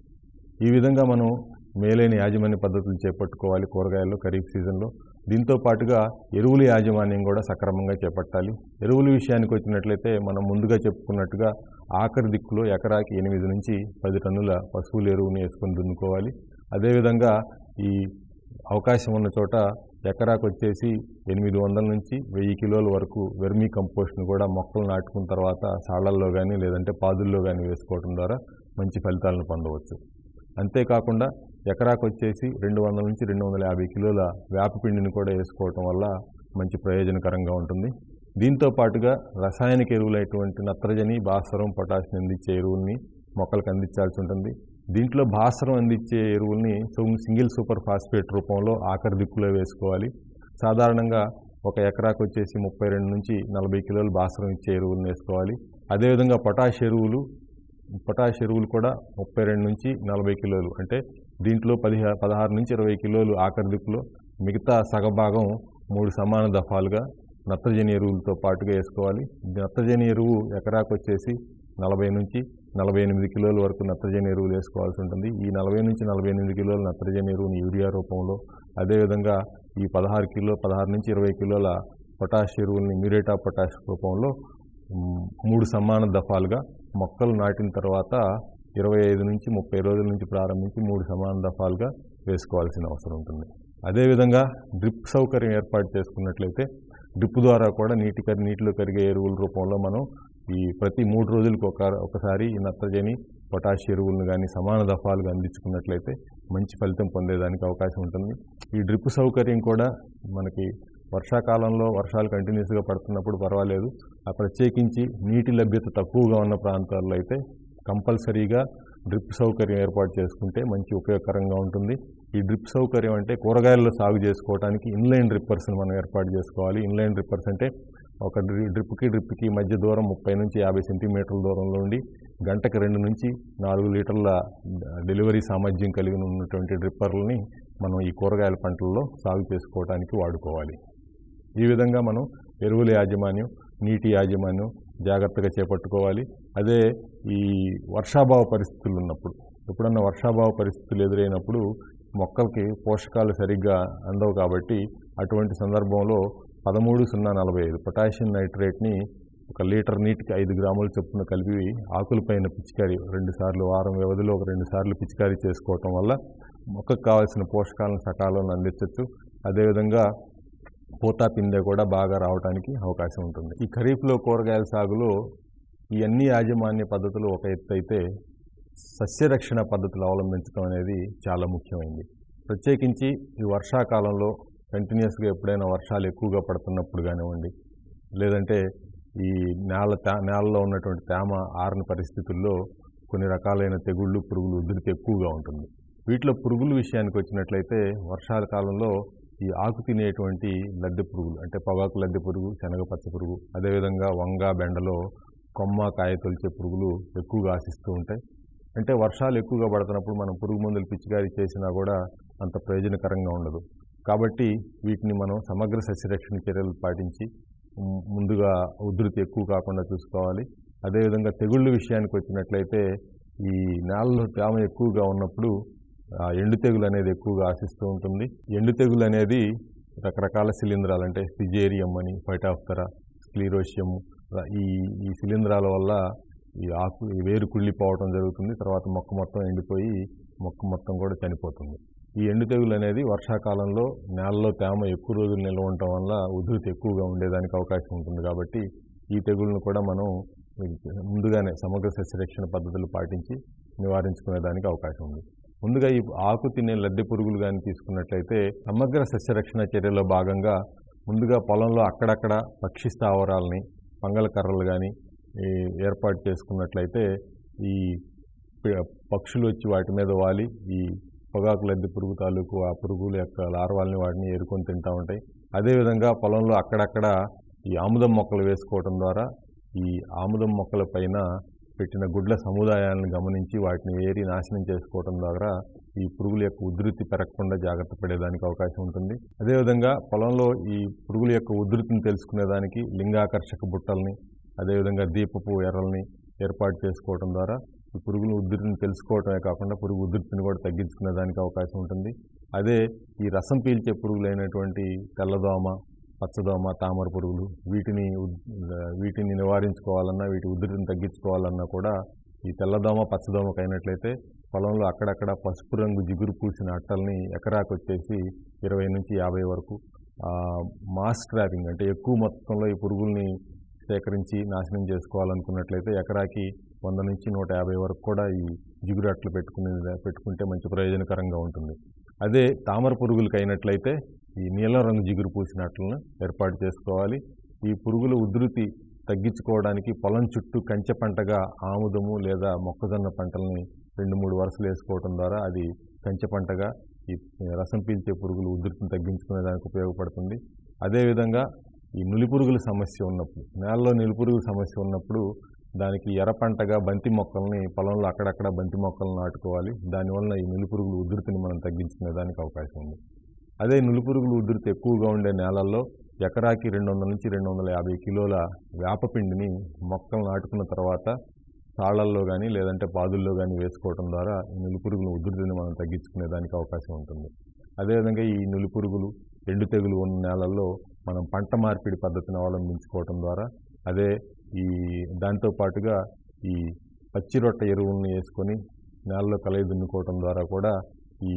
ఈ విధంగా మనం మేలైన యాజమాన్య పద్ధతులు చేపట్టుకోవాలి కూరగాయల్లో ఖరీఫ్ సీజన్లో దీంతో పాటుగా ఎరువుల యాజమాన్యం కూడా సక్రమంగా చేపట్టాలి ఎరువుల విషయానికి వచ్చినట్లయితే మనం ముందుగా చెప్పుకున్నట్టుగా ఆఖరి దిక్కులో ఎకరాకి ఎనిమిది నుంచి పది టన్నుల పశువుల ఎరువుని వేసుకొని దున్నుకోవాలి అదేవిధంగా ఈ అవకాశం ఉన్న చోట ఎకరాకు వచ్చేసి ఎనిమిది వందల నుంచి వెయ్యి కిలోల వరకు వెర్మీ కంపోస్ట్ను కూడా మొక్కలు నాటుకున్న తర్వాత సాళ్లల్లో కానీ లేదంటే పాదుల్లో కానీ వేసుకోవడం ద్వారా మంచి ఫలితాలను పొందవచ్చు అంతేకాకుండా ఎకరాకు వచ్చేసి రెండు వందల నుంచి రెండు వందల యాభై కిలోల వేపపిండిని కూడా వేసుకోవటం వల్ల మంచి ప్రయోజనకరంగా ఉంటుంది దీంతో పాటుగా రసాయనిక ఎరువులైనటువంటి నత్రజని భాస్వరం పొటాషియం అందించే ఎరువుల్ని మొక్కలకు అందించాల్సి ఉంటుంది దీంట్లో భాస్వరం అందించే ఎరువుల్ని సింగిల్ సూపర్ ఫాస్ఫేట్ రూపంలో ఆఖరి దిక్కులో వేసుకోవాలి సాధారణంగా ఒక ఎకరాకు వచ్చేసి ముప్పై రెండు నుంచి నలభై కిలోలు భాస్వరం ఇచ్చే ఎరువులను వేసుకోవాలి అదేవిధంగా పొటాష్ ఎరువులు పొటాష్ ఎరువులు కూడా ముప్పై రెండు నుంచి నలభై కిలోలు అంటే దీంట్లో పదిహా పదహారు నుంచి ఇరవై కిలోలు ఆఖరి దిక్కులో మిగతా సగభాగం మూడు సమాన దఫాలుగా నత్రజని ఎరువులతో పాటుగా వేసుకోవాలి నత్రజని ఎరువు ఎకరాకు వచ్చేసి నలభై నుంచి నలభై ఎనిమిది కిలోల వరకు నత్రజని ఎరువులు వేసుకోవాల్సి ఉంటుంది ఈ నలభై నుంచి నలభై ఎనిమిది కిలోల నత్రజని ఎరువుని యూరియా రూపంలో అదేవిధంగా ఈ పదహారు కిలో పదహారు నుంచి ఇరవై కిలోల పొటాష్ ఎరువుల్ని మ్యూరేట్ ఆఫ్ పొటాష్ రూపంలో మ్, మూడు సమాన దఫాలుగా మొక్కలు నాటిన తర్వాత ఇరవై ఐదు నుంచి ముప్పై రోజుల నుంచి ప్రారంభించి మూడు సమాన దఫాలుగా వేసుకోవాల్సిన అవసరం ఉంటుంది అదేవిధంగా డ్రిప్ సౌకర్యం ఏర్పాటు చేసుకున్నట్లయితే డ్రిప్ ద్వారా కూడా నీటి కరి నీటిలో కరిగే ఎరువుల రూపంలో మనం ఈ ప్రతి మూడు రోజులకు ఒక ఒకసారి ఈ నత్రజని పొటాష్ ఎరువులను కానీ సమాన దఫాలుగా అందించుకున్నట్లయితే మంచి ఫలితం పొందేదానికి అవకాశం ఉంటుంది ఈ డ్రిప్ సౌకర్యం కూడా మనకి వర్షాకాలంలో వర్షాలు కంటిన్యూస్గా పడుతున్నప్పుడు పర్వాలేదు ఆ ప్రత్యేకించి నీటి లభ్యత తక్కువగా ఉన్న ప్రాంతాల్లో అయితే కంపల్సరీగా డ్రిప్ సౌకర్యం ఏర్పాటు చేసుకుంటే మంచి ఉపయోగకరంగా ఉంటుంది ఈ డ్రిప్ సౌకర్యం అంటే కూరగాయల్లో సాగు చేసుకోవడానికి ఇన్లైన్ డ్రిప్పర్స్ని మనం ఏర్పాటు చేసుకోవాలి ఇన్లైన్ డ్రిప్పర్స్ అంటే ఒక డ్రి- డ్రిప్కి డ్రిప్కి మధ్య దూరం ముప్పై నుంచి యాభై సెంటీమీటర్ల దూరంలో ఉండి గంటకు రెండు నుంచి నాలుగు లీటర్ల డెలివరీ సామర్థ్యం కలిగి ఉన్నటువంటి డ్రిప్పర్లని మనం ఈ కూరగాయల పంటల్లో సాగు చేసుకోవడానికి వాడుకోవాలి ఈ విధంగా మనం ఎరువుల యాజమాన్యం నీటి యాజమాన్యం జాగ్రత్తగా చేపట్టుకోవాలి అదే ఈ వర్షాభావ పరిస్థితులు ఉన్నప్పుడు ఎప్పుడన్నా వర్షాభావ పరిస్థితులు ఎదురైనప్పుడు మొక్కలకి పోషకాలు సరిగ్గా అందవు కాబట్టి అటువంటి సందర్భంలో పదమూడు సున్నా నలభై ఐదు పొటాషియం నైట్రేట్ని ఒక లీటర్ నీటికి ఐదు గ్రాముల చొప్పున కలిపి ఆకులపైన పిచికారీ రెండు సార్లు వారం వ్యవధిలో ఒక రెండు సార్లు పిచికారీ చేసుకోవటం వల్ల మొక్కకు కావాల్సిన పోషకాలను సకాలంలో అందించవచ్చు అదేవిధంగా పూత పిందె కూడా బాగా రావడానికి అవకాశం ఉంటుంది ఈ ఖరీఫ్లో కూరగాయల సాగులో ఈ అన్ని యాజమాన్య పద్ధతులు ఒక ఎత్తు అయితే సస్యరక్షణ పద్ధతులు అవలంబించడం అనేది చాలా ముఖ్యమైనది ప్రత్యేకించి ఈ వర్షాకాలంలో కంటిన్యూస్గా ఎప్పుడైనా వర్షాలు ఎక్కువగా పడుతున్నప్పుడు కానివ్వండి లేదంటే ఈ నేల తే నేలలో ఉన్నటువంటి తేమ ఆరని పరిస్థితుల్లో కొన్ని రకాలైన తెగుళ్ళు పురుగులు ఉధృతి ఎక్కువగా ఉంటుంది వీటిలో పురుగుల విషయానికి వచ్చినట్లయితే వర్షాల కాలంలో ఈ ఆకు తినేటువంటి లద్దె పురుగులు అంటే పొగాకు లద్దె పురుగు శనగ పచ్చ పురుగు అదేవిధంగా వంగ బెండలో కొమ్మ కాయ తొలిచే పురుగులు ఎక్కువగా ఆశిస్తూ ఉంటాయి అంటే వర్షాలు ఎక్కువగా పడుతున్నప్పుడు మనం పురుగు మందులు పిచికారీ చేసినా కూడా అంత ప్రయోజనకరంగా ఉండదు కాబట్టి వీటిని మనం సమగ్ర సస్యరక్షణ చర్యలు పాటించి ము- ముందుగా ఉధృతి ఎక్కువ కాకుండా చూసుకోవాలి అదేవిధంగా తెగుళ్ళ విషయానికి వచ్చినట్లయితే ఈ నేలలో తేమ ఎక్కువగా ఉన్నప్పుడు ఆ ఎండు తెగులు అనేది ఎక్కువగా ఆశిస్తూ ఉంటుంది ఎండు తెగులు అనేది రకరకాల శిలీంధ్రాలు అంటే ఫిజేరియం అని ఫైటాఫ్తరా స్క్లీరోషియం ఈ ఈ శిలీంధ్రాల వల్ల ఈ ఆకు ఈ వేరు కుళ్ళిపోవడం జరుగుతుంది తర్వాత మొక్క మొత్తం ఎండిపోయి మొక్క మొత్తం కూడా చనిపోతుంది ఈ ఎండు తెగులు అనేది వర్షాకాలంలో నేలలో తేమ ఎక్కువ రోజులు నిల్వ ఉండటం వల్ల ఉధృతి ఎక్కువగా ఉండేదానికి అవకాశం ఉంటుంది కాబట్టి ఈ తెగుళ్ళను కూడా మనం ముందుగానే సమగ్ర సస్యరక్షణ పద్ధతులు పాటించి నివారించుకునేదానికి అవకాశం ఉంది ముందుగా ఈ ఆకు తినే లద్దె పురుగులు కానీ తీసుకున్నట్లయితే సమగ్ర సస్యరక్షణ చర్యలో భాగంగా ముందుగా పొలంలో అక్కడక్కడ పక్షి స్థావరాలని పంగల కర్రలు కానీ ఏర్పాటు చేసుకున్నట్లయితే ఈ ప- పక్షులు వచ్చి వాటి మీద వాలి ఈ పొగాకు లద్దె పురుగు తాలూకు ఆ పురుగుల యొక్క లార్వాల్ని వాటిని ఏరుకొని తింటూ ఉంటాయి అదేవిధంగా పొలంలో అక్కడక్కడ ఈ ఆముదం మొక్కలు వేసుకోవడం ద్వారా ఈ ఆముదం మొక్కల పైన పెట్టిన గుడ్ల సముదాయాలను గమనించి వాటిని ఏరి నాశనం చేసుకోవడం ద్వారా ఈ పురుగుల యొక్క ఉధృతి పెరగకుండా జాగ్రత్త పడేదానికి అవకాశం ఉంటుంది అదేవిధంగా పొలంలో ఈ పురుగుల యొక్క ఉధృతిని తెలుసుకునేదానికి లింగాకర్షక బుట్టల్ని అదేవిధంగా దీపపు ఎర్రల్ని ఏర్పాటు చేసుకోవడం ద్వారా ఈ పురుగుల ఉధృతిని తెలుసుకోవడమే కాకుండా పురుగు ఉధృతిని కూడా తగ్గించుకునే దానికి అవకాశం ఉంటుంది అదే ఈ రసం పీల్చే పురుగులైనటువంటి తెల్లదోమ పచ్చదోమ తామర పురుగులు వీటిని ఉద్- వీటిని నివారించుకోవాలన్నా వీటి ఉధృతిని తగ్గించుకోవాలన్నా కూడా ఈ తెల్లదోమ పచ్చదోమకు అయినట్లయితే పొలంలో అక్కడక్కడ పసుపు రంగు జిగురు పూసిన అట్టల్ని ఎకరాకు వచ్చేసి ఇరవై నుంచి యాభై వరకు ఆ, మాస్ ట్రాపింగ్ అంటే ఎక్కువ మొత్తంలో ఈ పురుగుల్ని సేకరించి నాశనం చేసుకోవాలనుకున్నట్లయితే ఎకరాకి వంద నుంచి నూట యాభై వరకు కూడా ఈ జిగురు అట్లు పెట్టుకునే పెట్టుకుంటే మంచి ప్రయోజనకరంగా ఉంటుంది అదే తామర పురుగులకి అయినట్లయితే ఈ నీలం రంగు జిగురు పూసిన అట్లను ఏర్పాటు చేసుకోవాలి ఈ పురుగుల ఉధృతి తగ్గించుకోవడానికి పొలం చుట్టూ కంచె పంటగా ఆముదము లేదా మొక్కజొన్న పంటల్ని రెండు మూడు వరుసలు వేసుకోవడం ద్వారా అది కంచె పంటగా ఈ రసం పీల్చే పురుగులు ఉధృతిని తగ్గించుకునే దానికి ఉపయోగపడుతుంది అదేవిధంగా ఈ నులిపురుగుల సమస్య ఉన్నప్పుడు నేలలో నులిపురుగుల సమస్య ఉన్నప్పుడు దానికి ఎర్ర పంటగా బంతి మొక్కల్ని పొలంలో అక్కడక్కడ బంతి మొక్కలను నాటుకోవాలి దానివల్ల ఈ నులిపురుగుల ఉధృతిని మనం తగ్గించుకునే దానికి అవకాశం ఉంది అదే నులిపురుగుల ఉధృతి ఎక్కువగా ఉండే నేలల్లో ఎకరాకి రెండు వందల నుంచి రెండు వందల యాభై కిలోల వేపపిండిని మొక్కలు నాటుకున్న తర్వాత తాళల్లో కానీ లేదంటే పాదుల్లో కానీ వేసుకోవడం ద్వారా ఈ నులిపురుగుల ఉధృతిని మనం తగ్గించుకునే దానికి అవకాశం ఉంటుంది అదేవిధంగా ఈ నులిపురుగులు ఎండు తెగులు ఉన్న నేలల్లో మనం పంట మార్పిడి పద్ధతిని అవలంబించుకోవటం ద్వారా అదే ఈ దాంతో పాటుగా ఈ పచ్చి రొట్ట ఎరువులను వేసుకొని నేలలో కలయి దున్నుకోవటం ద్వారా కూడా ఈ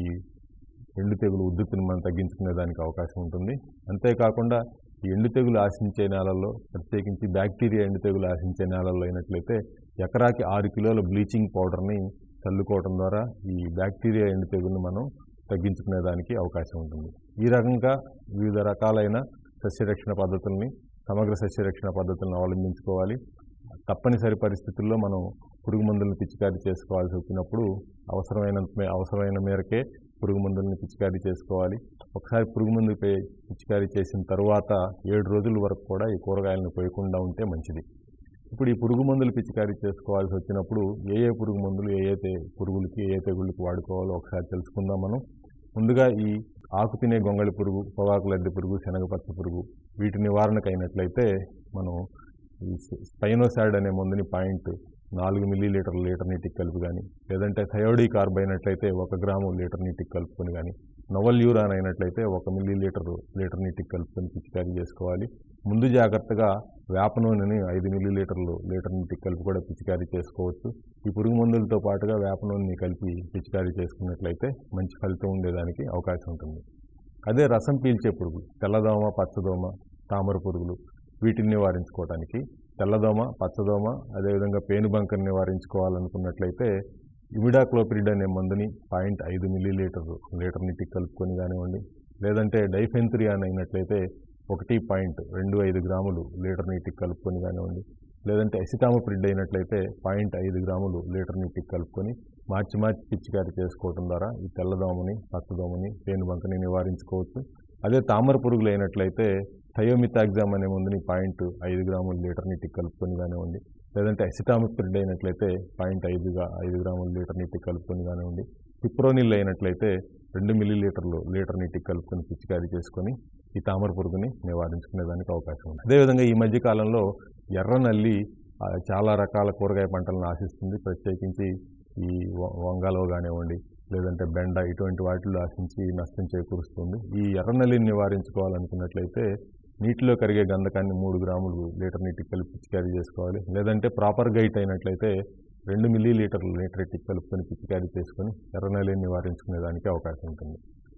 ఎండు తెగులు ఉద్ధృతిని మనం తగ్గించుకునే దానికి అవకాశం ఉంటుంది అంతేకాకుండా ఈ ఎండు తెగులు ఆశించే నేలల్లో ప్రత్యేకించి బ్యాక్టీరియా ఎండు తెగులు ఆశించే నేలల్లో అయినట్లయితే ఎకరాకి ఆరు కిలోల బ్లీచింగ్ పౌడర్ని చల్లుకోవడం ద్వారా ఈ బ్యాక్టీరియా ఎండు తెగుల్ని మనం తగ్గించుకునే దానికి అవకాశం ఉంటుంది ఈ రకంగా వివిధ రకాలైన సస్యరక్షణ పద్ధతుల్ని సమగ్ర సస్యరక్షణ పద్ధతులను అవలంబించుకోవాలి తప్పనిసరి పరిస్థితుల్లో మనం పురుగు మందులను పిచికారీ చేసుకోవాల్సి వచ్చినప్పుడు అవసరమైన అవసరమైన మేరకే పురుగు మందులను పిచికారీ చేసుకోవాలి ఒకసారి పురుగు మందు పే- పిచికారీ చేసిన తర్వాత ఏడు రోజుల వరకు కూడా ఈ కూరగాయలను పోయకుండా ఉంటే మంచిది ఇప్పుడు ఈ పురుగు మందులు పిచికారీ చేసుకోవాల్సి వచ్చినప్పుడు ఏ ఏ పురుగు మందులు ఏ ఏ తె- పురుగులకి ఏ ఏ తెగుళ్ళకి వాడుకోవాలో ఒకసారి తెలుసుకుందాం మనం ముందుగా ఈ ఆకు తినే గొంగళి పురుగు పొగాకు లద్దె పురుగు శనగపచ్చ పురుగు వీటి నివారణకు అయినట్లయితే మనం ఈ స్పైనోసాడ్ అనే మందుని పాయింట్ నాలుగు మిల్లీ లీటర్ లీటర్ నీటికి కలిపి కానీ లేదంటే థయోడీ కార్బ్ అయినట్లయితే ఒక గ్రాము లీటర్ నీటికి కలుపుకొని కానీ నొవల్ యూరాన్ అయినట్లయితే ఒక మిల్లీ లీటర్ లీటర్ నీటికి కలుపుకొని పిచికారీ చేసుకోవాలి ముందు జాగ్రత్తగా వేప నూనెని ఐదు మిల్లీ లీటర్లు లీటర్ నీటికి కలిపి కూడా పిచికారీ చేసుకోవచ్చు ఈ పురుగు మందులతో పాటుగా వేప నూనెని కలిపి పిచికారీ చేసుకున్నట్లయితే మంచి ఫలితం ఉండేదానికి అవకాశం ఉంటుంది అదే రసం పీల్చే పురుగులు తెల్లదోమ పచ్చదోమ తామర పురుగులు వీటిని నివారించుకోవడానికి తెల్లదోమ పచ్చదోమ అదేవిధంగా పేనుబంకను నివారించుకోవాలనుకున్నట్లయితే ఇమిడాక్లోపిరిడ్ అనే మందుని పాయింట్ ఐదు మిల్లీ లీటర్ లీటర్ నీటికి కలుపుకొని కానివ్వండి లేదంటే డైఫెన్త్రియాన్ అయినట్లయితే ఒకటి పాయింట్ రెండు ఐదు గ్రాములు లీటర్ నీటికి కలుపుకొని కానివ్వండి లేదంటే ఎసిటామోప్రిడ్ అయినట్లయితే పాయింట్ ఐదు గ్రాములు లీటర్ నీటికి కలుపుకొని మార్చి మార్చి పిచికారి చేసుకోవడం ద్వారా ఈ తెల్లదోమని పచ్చదోమని పేనుబంకని నివారించుకోవచ్చు అదే తామర పురుగులు అయినట్లయితే థయోమితాగ్జామ్ అనే మందుని పాయింట్ ఐదు గ్రాములు లీటర్ నీటికి కలుపుకొని కానివ్వండి లేదంటే ఎసిటామిప్రిడ్ అయినట్లయితే పాయింట్ ఐదుగా ఐదు గ్రాములు లీటర్ నీటికి కలుపుకొని కానివ్వండి పిప్రోనిల్ అయినట్లయితే రెండు మిల్లీ లీటర్లు లీటర్ నీటికి కలుపుకొని పిచికారీ చేసుకొని ఈ తామర పురుగుని నివారించుకునేదానికి అవకాశం ఉంది అదేవిధంగా ఈ మధ్య కాలంలో ఎర్ర నల్లి ఆ, చాలా రకాల కూరగాయ పంటలను ఆశిస్తుంది ప్రత్యేకించి ఈ వ- వంగలో కానివ్వండి లేదంటే బెండ ఇటువంటి వాటిల్లో ఆశించి నష్టం చేకూరుస్తుంది ఈ ఎర్ర నల్లిని నివారించుకోవాలనుకున్నట్లయితే నీటిలో కరిగే గంధకాన్ని మూడు గ్రాములు లీటర్ నీటికి కలిపి పిచికారీ చేసుకోవాలి లేదంటే ప్రాపర్ గైట్ అయినట్లయితే రెండు మిల్లీ లీటర్లు లీటర్ నీటికి కలుపుకొని పిచికారీ చేసుకొని ఎర్ర నల్లిని నివారించుకునే దానికి అవకాశం ఉంటుంది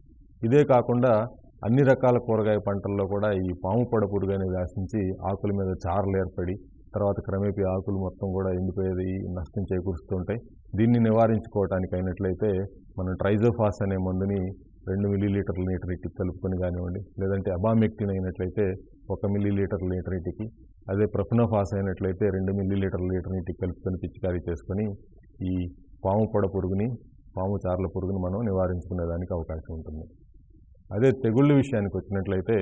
ఇదే కాకుండా అన్ని రకాల కూరగాయ పంటల్లో కూడా ఈ పాము పొడ పురుగు అనేది ఆశించి ఆకుల మీద చారలు ఏర్పడి తర్వాత క్రమేపీ ఆకులు మొత్తం కూడా ఎండిపోయేది నష్టం చేకూరుస్తుంటాయి దీన్ని నివారించుకోవటానికి అయినట్లయితే మనం ట్రైజోఫాస్ అనే మందుని రెండు మిల్లీ లీటర్ల లీటర్ నీటికి కలుపుకొని కానివ్వండి లేదంటే అబామెక్టిన్ అయినట్లయితే ఒక మిల్లీ లీటర్ లీటర్ నీటికి అదే ప్రొఫినోఫాస్ అయినట్లయితే రెండు మిల్లీ లీటర్ లీటర్ నీటికి కలుపుకొని పిచికారీ చేసుకొని ఈ పాము పొడ పురుగుని పాము చార్ల పురుగుని మనం నివారించుకునేదానికి అవకాశం ఉంటుంది అదే తెగుళ్ళ విషయానికి వచ్చినట్లయితే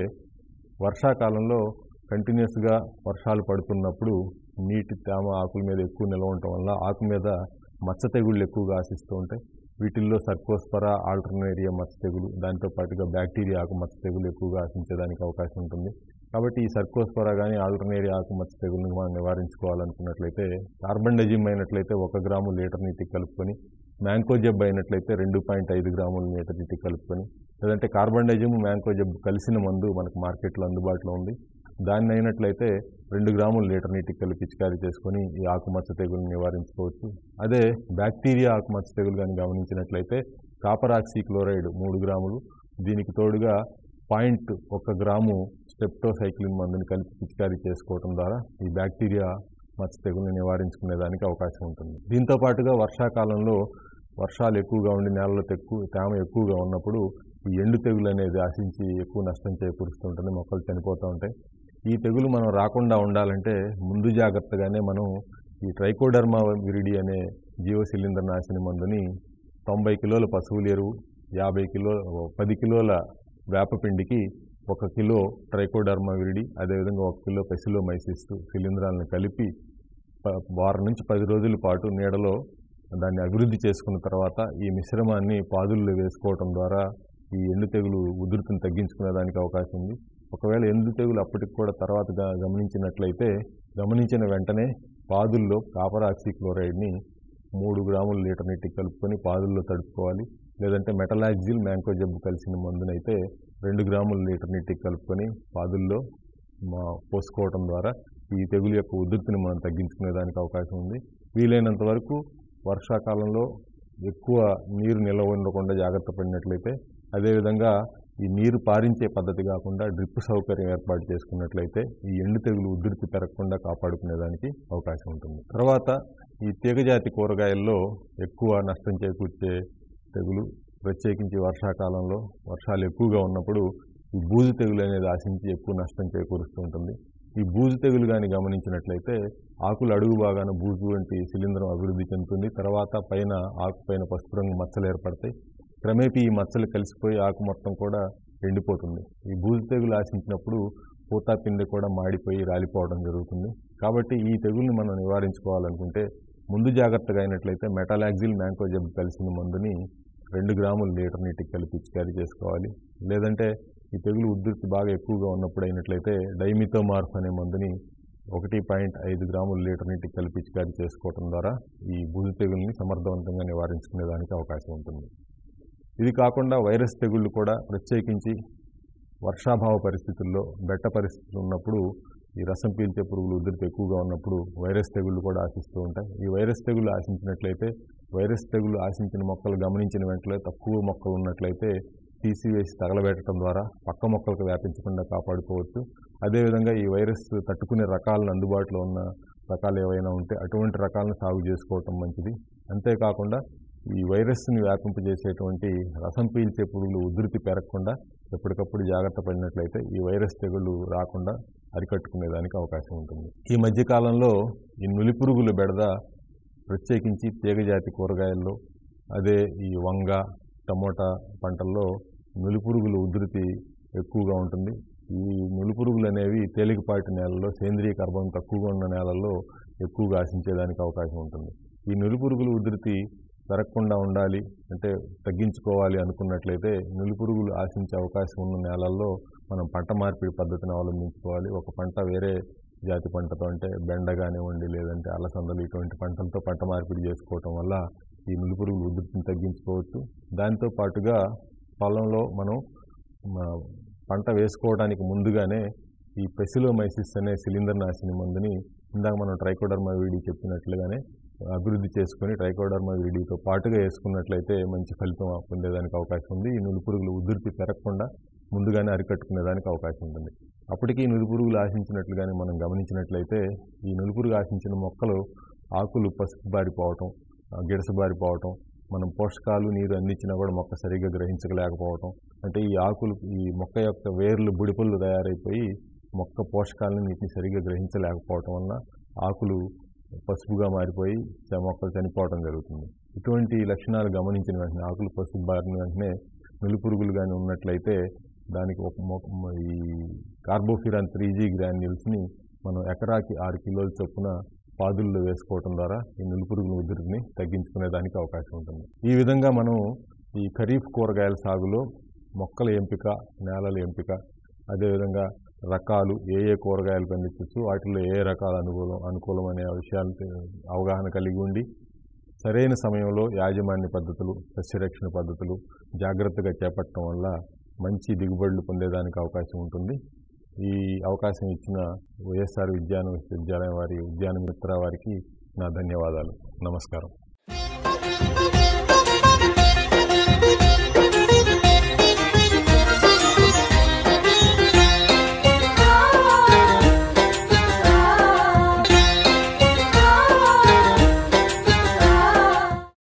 వర్షాకాలంలో కంటిన్యూస్గా వర్షాలు పడుతున్నప్పుడు నీటి తేమ ఆకుల మీద ఎక్కువ నిల్వ ఉండటం వల్ల ఆకు మీద మచ్చ తెగుళ్ళు ఎక్కువగా ఆశిస్తూ ఉంటాయి వీటిల్లో సర్కోస్పరా ఆల్టర్నేరియా మచ్చ తెగులు దాంతో పాటుగా బ్యాక్టీరియా ఆకు మచ్చ తెగులు ఎక్కువగా ఆశించేదానికి అవకాశం ఉంటుంది కాబట్టి ఈ సర్కోస్పరా కానీ ఆల్టర్నేరియా ఆకు మచ్చ తెగులను మనం నివారించుకోవాలనుకున్నట్లయితే కార్బన్ డజిమ్ అయినట్లయితే ఒక గ్రాము లీటర్ నీటికి కలుపుకొని మ్యాంకో జబ్ అయినట్లయితే రెండు పాయింట్ ఐదు గ్రాముల లీటర్ నీటికి కలుపుకొని లేదంటే కార్బన్ డైజిమ్ మ్యాంకో జబ్ కలిసిన మందు మనకు మార్కెట్లో అందుబాటులో ఉంది దాన్ని అయినట్లయితే రెండు గ్రాములు లీటర్ నీటికి కలిపి పిచికారీ చేసుకొని ఈ ఆకుమచ్చ తెగులు నివారించుకోవచ్చు అదే బ్యాక్టీరియా ఆకుమచ్చ తెగులు కానీ గమనించినట్లయితే కాపర్ ఆక్సీ క్లోరైడ్ మూడు గ్రాములు దీనికి తోడుగా పాయింట్ ఒక గ్రాము స్టెప్టోసైక్లిన్ మందుని కలిపి పిచికారీ చేసుకోవడం ద్వారా ఈ బ్యాక్టీరియా మచ్చ తెగుల్ని నివారించుకునేదానికి అవకాశం ఉంటుంది దీంతో పాటుగా వర్షాకాలంలో వర్షాలు ఎక్కువగా ఉండి నేలలో ఎక్కువ తేమ ఎక్కువగా ఉన్నప్పుడు ఈ ఎండు తెగులు అనేది ఆశించి ఎక్కువ నష్టం చేకూరుస్తుంటుంది మొక్కలు చనిపోతూ ఉంటాయి ఈ తెగులు మనం రాకుండా ఉండాలంటే ముందు జాగ్రత్తగానే మనం ఈ ట్రైకోడర్మా విరిడి అనే జీవశిలీంద్ర నాశిని మందుని తొంభై కిలోల పశువుల ఎరువు యాభై కిలో పది కిలోల వేపపిండికి ఒక కిలో ట్రైకోడర్మా విరిడి అదేవిధంగా ఒక కిలో పెసిలోమైసిస్ శిలీంధ్రాలను కలిపి ప- వారం నుంచి పది రోజుల పాటు నీడలో దాన్ని అభివృద్ధి చేసుకున్న తర్వాత ఈ మిశ్రమాన్ని పాదుల్లో వేసుకోవటం ద్వారా ఈ ఎండు తెగులు ఉధృతిని తగ్గించుకునే దానికి అవకాశం ఉంది ఒకవేళ ఎండు తెగులు అప్పటికి కూడా తర్వాత గా- గమనించినట్లయితే గమనించిన వెంటనే పాదుల్లో కాపర్ ఆక్సిక్లోరైడ్ని మూడు గ్రాముల లీటర్ నీటికి కలుపుకొని పాదుల్లో తడుపుకోవాలి లేదంటే మెటలాక్జిల్ మ్యాంకో జబ్బు కలిసిన మందునైతే రెండు గ్రాముల లీటర్ నీటికి కలుపుకొని పాదుల్లో మా పోసుకోవటం ద్వారా ఈ తెగులు యొక్క ఉధృతిని మనం తగ్గించుకునే దానికి అవకాశం ఉంది వీలైనంత వరకు వర్షాకాలంలో ఎక్కువ నీరు నిల్వ ఉండకుండా జాగ్రత్త పడినట్లయితే అదేవిధంగా ఈ నీరు పారించే పద్ధతి కాకుండా డ్రిప్ సౌకర్యం ఏర్పాటు చేసుకున్నట్లయితే ఈ ఎండు తెగులు ఉధృతి పెరగకుండా కాపాడుకునేదానికి అవకాశం ఉంటుంది తర్వాత ఈ తీగజాతి కూరగాయల్లో ఎక్కువ నష్టం చేకూర్చే తెగులు ప్రత్యేకించి వర్షాకాలంలో వర్షాలు ఎక్కువగా ఉన్నప్పుడు ఈ బూజు తెగులు అనేది ఆశించి ఎక్కువ నష్టం చేకూరుస్తూ ఉంటుంది ఈ బూజు తెగులు కానీ గమనించినట్లయితే ఆకులు అడుగు భాగాన బూజు వంటి శిలీంధ్రం అభివృద్ధి చెందుతుంది తర్వాత పైన ఆకు పైన పసుపు రంగు మచ్చలు ఏర్పడతాయి క్రమేపీ ఈ మచ్చలు కలిసిపోయి ఆకు మొత్తం కూడా ఎండిపోతుంది ఈ బూజు తెగులు ఆశించినప్పుడు పూతా పిండి కూడా మాడిపోయి రాలిపోవడం జరుగుతుంది కాబట్టి ఈ తెగుల్ని మనం నివారించుకోవాలనుకుంటే ముందు జాగ్రత్తగా అయినట్లయితే మెటాలాక్సిల్ మ్యాంకో జబ్బు కలిసిన మందుని రెండు గ్రాములు లీటర్ నీటికి కలిపి పిచికారీ చేసుకోవాలి లేదంటే ఈ తెగులు ఉధృతి బాగా ఎక్కువగా ఉన్నప్పుడు అయినట్లయితే డైమిథోమార్ఫ్ అనే మందుని ఒకటి పాయింట్ ఐదు గ్రాముల లీటర్ నీటికి కలిపి పిచికారీ చేసుకోవడం ద్వారా ఈ బూజు తెగుల్ని సమర్థవంతంగా నివారించుకునే దానికి అవకాశం ఉంటుంది ఇది కాకుండా వైరస్ తెగుళ్ళు కూడా ప్రత్యేకించి వర్షాభావ పరిస్థితుల్లో బెట్ట పరిస్థితులు ఉన్నప్పుడు ఈ రసం పీల్చే పురుగులు ఉధృతి ఎక్కువగా ఉన్నప్పుడు వైరస్ తెగుళ్ళు కూడా ఆశిస్తూ ఉంటాయి ఈ వైరస్ తెగుళ్ళు ఆశించినట్లయితే వైరస్ తెగులు ఆశించిన మొక్కలు గమనించిన వెంటనే తక్కువ మొక్కలు ఉన్నట్లయితే తీసివేసి తగలబెట్టడం ద్వారా పక్క మొక్కలకు వ్యాపించకుండా కాపాడుకోవచ్చు అదేవిధంగా ఈ వైరస్ తట్టుకునే రకాలను అందుబాటులో ఉన్న రకాలు ఏవైనా ఉంటే అటువంటి రకాలను సాగు చేసుకోవటం మంచిది అంతేకాకుండా ఈ వైరస్ని వ్యాపింపజేసేటువంటి రసం పీల్చే పురుగులు ఉధృతి పెరగకుండా ఎప్పటికప్పుడు జాగ్రత్త పడినట్లయితే ఈ వైరస్ తెగులు రాకుండా అరికట్టుకునేదానికి అవకాశం ఉంటుంది ఈ మధ్యకాలంలో ఈ నులి పురుగుల బెడద ప్రత్యేకించి తీగజాతి కూరగాయల్లో అదే ఈ వంగ టమోటా పంటల్లో నులిపురుగుల ఉధృతి ఎక్కువగా ఉంటుంది ఈ నులిపురుగులు అనేవి తేలికపాటి నేలల్లో సేంద్రియ కర్బనం తక్కువగా ఉన్న నేలల్లో ఎక్కువగా ఆశించేదానికి అవకాశం ఉంటుంది ఈ నులిపురుగుల ఉధృతి పెరగకుండా ఉండాలి అంటే తగ్గించుకోవాలి అనుకున్నట్లయితే నులిపురుగులు ఆశించే అవకాశం ఉన్న నేలల్లో మనం పంట మార్పిడి పద్ధతిని అవలంబించుకోవాలి ఒక పంట వేరే జాతి పంటతో అంటే బెండ కానివ్వండి లేదంటే అలసందలు ఇటువంటి పంటలతో పంట మార్పిడి చేసుకోవటం వల్ల ఈ నులిపురుగుల ఉధృతిని తగ్గించుకోవచ్చు దాంతో పాటుగా పొలంలో మనం మ, పంట వేసుకోవడానికి ముందుగానే ఈ పెసిలోమైసిస్ అనే శిలీంద్రనాశిని మందుని ఇందాక మనం ట్రైకోడర్మా వీడి చెప్పినట్లుగానే అభివృద్ధి చేసుకొని ట్రైకోడర్మా వీడితో పాటుగా వేసుకున్నట్లయితే మంచి ఫలితం పొందేదానికి అవకాశం ఉంది ఈ నులిపురుగులు ఉధృతి పెరగకుండా ముందుగానే అరికట్టుకునేదానికి అవకాశం ఉంటుంది అప్పటికీ నులిపురుగులు ఆశించినట్లుగానే మనం గమనించినట్లయితే ఈ నులిపురుగు ఆశించిన మొక్కలు ఆకులు పసుపు బారిపోవటం ఆ, గిడసబారిపోవటం మనం పోషకాలు నీరు అందించినా కూడా మొక్క సరిగ్గా గ్రహించలేకపోవటం అంటే ఈ ఆకులు ఈ మొక్క యొక్క వేర్లు బుడిపళ్ళు తయారైపోయి మొక్క పోషకాలను నీటిని సరిగ్గా గ్రహించలేకపోవటం వలన ఆకులు పసుపుగా మారిపోయి చ- మొక్కలు చనిపోవడం జరుగుతుంది ఇటువంటి లక్షణాలు గమనించిన వెంటనే ఆకులు పసుపు బారిన వెంటనే నులిపురుగులు కానీ ఉన్నట్లయితే దానికి ఒక మొ- ఈ కార్బోఫిరాన్ త్రీ జీ గ్రాన్యూల్స్ని మనం ఎకరాకి ఆరు కిలోల చొప్పున పాదుల్లో వేసుకోవటం ద్వారా ఈ నులిపురుగుల ఉధృతిని తగ్గించుకునే దానికి అవకాశం ఉంటుంది ఈ విధంగా మనం ఈ ఖరీఫ్ కూరగాయల సాగులో మొక్కల ఎంపిక నేలల ఎంపిక అదేవిధంగా రకాలు ఏ ఏ కూరగాయలు పండించవచ్చు వాటిల్లో ఏ రకాల అనుకూలం అనుకూలం అనే విషయాలు తె- అవగాహన కలిగి ఉండి సరైన సమయంలో యాజమాన్య పద్ధతులు సస్యరక్షణ పద్ధతులు జాగ్రత్తగా చేపట్టడం వల్ల మంచి దిగుబడులు పొందేదానికి అవకాశం ఉంటుంది ఈ అవకాశం ఇచ్చిన వైఎస్ఆర్ విజ్ఞాన విశ్వవిద్యాలయం వారి ఉద్యాన మిత్ర వారికి నా ధన్యవాదాలు నమస్కారం